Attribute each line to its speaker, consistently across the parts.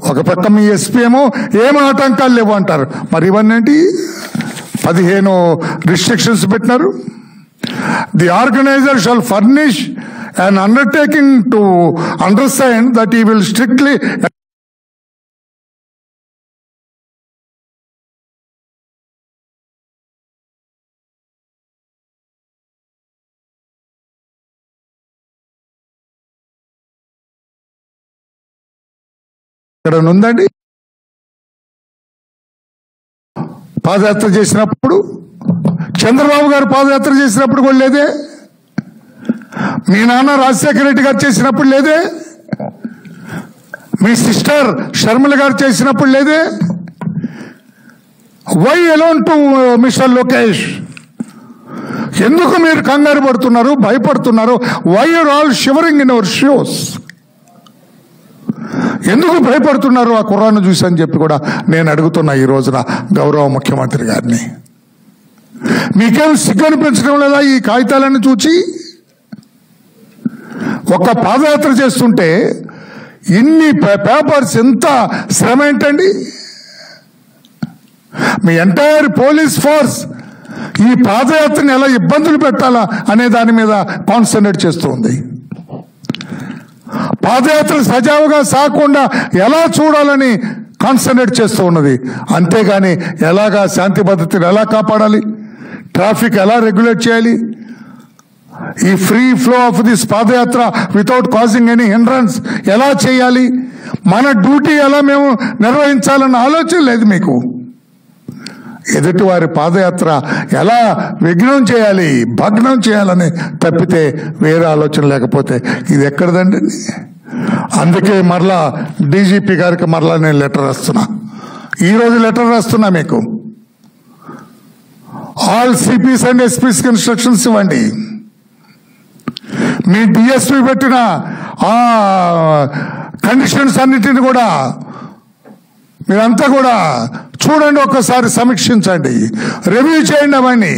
Speaker 1: ఒక పక్క మీ ఎస్పీ ఏమో ఏం ఆటంకాలు లేవు అంటారు మరి ఇవన్నీ ఏంటి పదిహేను రిస్ట్రిక్షన్స్ పెట్టినారు the organiser shall furnish and undertaking to understand that he will strictly ఇక్కడ ఉందండి పాదయాత్ర చేసినప్పుడు చంద్రబాబు గారు పాదయాత్ర చేసినప్పుడు కూడా లేదే మీ నాన్న రాజశేఖర రెడ్డి గారు చేసినప్పుడు లేదే మీ సిస్టర్ షర్మిల గారు చేసినప్పుడు లేదే why alone to mister Lokesh ఎందుకు మీరు కంగారు పడుతున్నారు భయపడుతున్నారు why are all shivering in our shoes ఎందుకు భయపడుతున్నారు ఆ కుర్రాన్ని చూసి అని చెప్పి కూడా నేను అడుగుతున్నా ఈ రోజున గౌరవ ముఖ్యమంత్రి గారిని మీకేం సిగ్గు అనిపించడం లేదా ఈ కాగితాలను చూచి ఒక పాదయాత్ర చేస్తుంటే ఇన్ని పే- పేపర్స్ ఎంత శ్రమ ఏంటండి మీ ఎంటైర్ పోలీస్ ఫోర్స్ ఈ పాదయాత్రని ఎలా ఇబ్బందులు పెట్టాలా అనే దాని మీద కాన్సన్ట్రేట్ చేస్తుంది పాదయాత్ర సజావుగా సాగకుండా ఎలా చూడాలని కాన్సన్ట్రేట్ చేస్తూ ఉన్నది అంతేగాని ఎలాగా శాంతి భద్రతను ఎలా కాపాడాలి ట్రాఫిక్ ఎలా రెగ్యులేట్ చేయాలి ఈ free flow of this padayatra without causing any hindrance ఎలా చేయాలి మన డ్యూటీ ఎలా మేము నిర్వహించాలన్న ఆలోచన లేదు మీకు ఎదుటి వారి పాదయాత్ర ఎలా విఘ్నం చేయాలి భగ్నం చేయాలని తప్పితే వేరే ఆలోచన లేకపోతే ఇది ఎక్కడదండి అందుకే మరలా డీజీపీ గారికి మరలా నేను లెటర్ రాస్తున్నా ఈరోజు లెటర్ రాస్తున్నా మీకు all CPs and SPs instructions ఇవ్వండి మీ డిఎస్పీ పెట్టిన ఆ కండిషన్స్ అన్నిటిని కూడా మీరంతా కూడా చూడండి ఒక్కసారి సమీక్షించండి రివ్యూ చేయండి అవన్నీ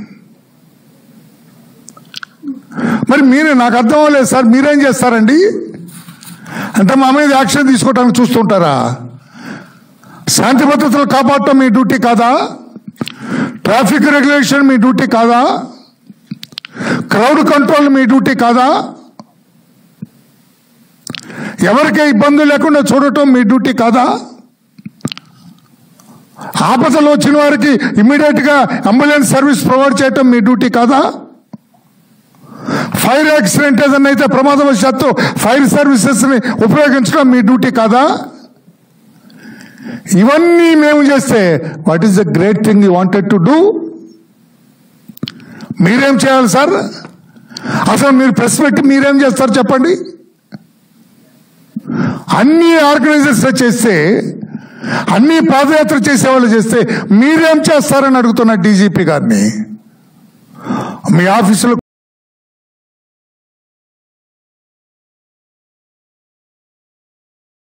Speaker 1: మరి మీరు నాకు అర్థం అవ్వలేదు సార్ మీరేం చేస్తారండి అంటే మా మీద యాక్షన్ తీసుకోవడానికి చూస్తుంటారా శాంతి భద్రతలు కాపాడటం మీ డ్యూటీ కాదా ట్రాఫిక్ రెగ్యులేషన్ మీ డ్యూటీ కాదా క్రౌడ్ కంట్రోల్ మీ డ్యూటీ కాదా ఎవరికే ఇబ్బంది లేకుండా చూడటం మీ డ్యూటీ కాదా ఆపదలు వచ్చిన వారికి ఇమ్మీడియట్ గా అంబులెన్స్ సర్వీస్ ప్రొవైడ్ చేయటం మీ డ్యూటీ కాదా ఫైర్ యాక్సిడెంట్ ఏదైనా అయితే ప్రమాదవశాత్తు ఫైర్ సర్వీసెస్ ని ఉపయోగించడం మీ డ్యూటీ కాదా ఇవన్నీ మేము చేస్తే what is the great thing you wanted to do మీరేం చేయాలి సార్ అసలు మీరు ప్రెస్ పెట్టి మీరేం చేస్తారు చెప్పండి అన్ని ఆర్గనైజర్స్ చేస్తే అన్ని పాదయాత్ర చేసే వాళ్ళు చేస్తే మీరేం చేస్తారని అడుగుతున్న డీజీపీ గారిని మీ ఆఫీసులో